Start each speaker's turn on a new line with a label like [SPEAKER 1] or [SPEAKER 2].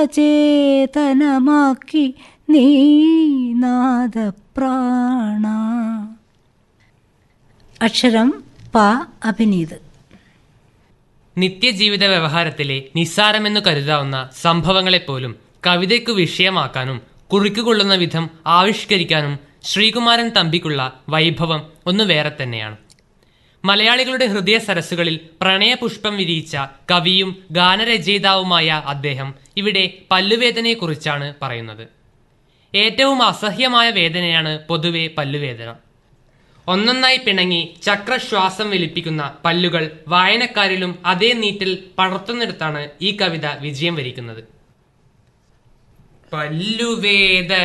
[SPEAKER 1] ചേതനമാക്കി നീ നാദപ്രാണ അക്ഷരം പ അഭിനീത്
[SPEAKER 2] നിത്യജീവിത വ്യവഹാരത്തിലെ നിസ്സാരമെന്നു കരുതാവുന്ന സംഭവങ്ങളെപ്പോലും കവിതയ്ക്കു വിഷയമാക്കാനും കുറിക്കുകൊള്ളുന്ന വിധം ആവിഷ്കരിക്കാനും ശ്രീകുമാരൻ തമ്പിക്കുള്ള വൈഭവം ഒന്ന് വേറെ തന്നെയാണ് മലയാളികളുടെ ഹൃദയ സരസ്സുകളിൽ പ്രണയപുഷ്പം വിരിയിച്ച കവിയും ഗാനരചയിതാവുമായ അദ്ദേഹം ഇവിടെ പല്ലുവേദനയെക്കുറിച്ചാണ് പറയുന്നത് ഏറ്റവും അസഹ്യമായ വേദനയാണ് പൊതുവെ പല്ലുവേദന ഒന്നൊന്നായി പിണങ്ങി ചക്രശ്വാസം വലിപ്പിക്കുന്ന പല്ലുകൾ വായനക്കാരിലും അതേ നീറ്റിൽ പടർത്തുന്നിടത്താണ് ഈ കവിത വിജയം വരിക്കുന്നത് പല്ലുവേദ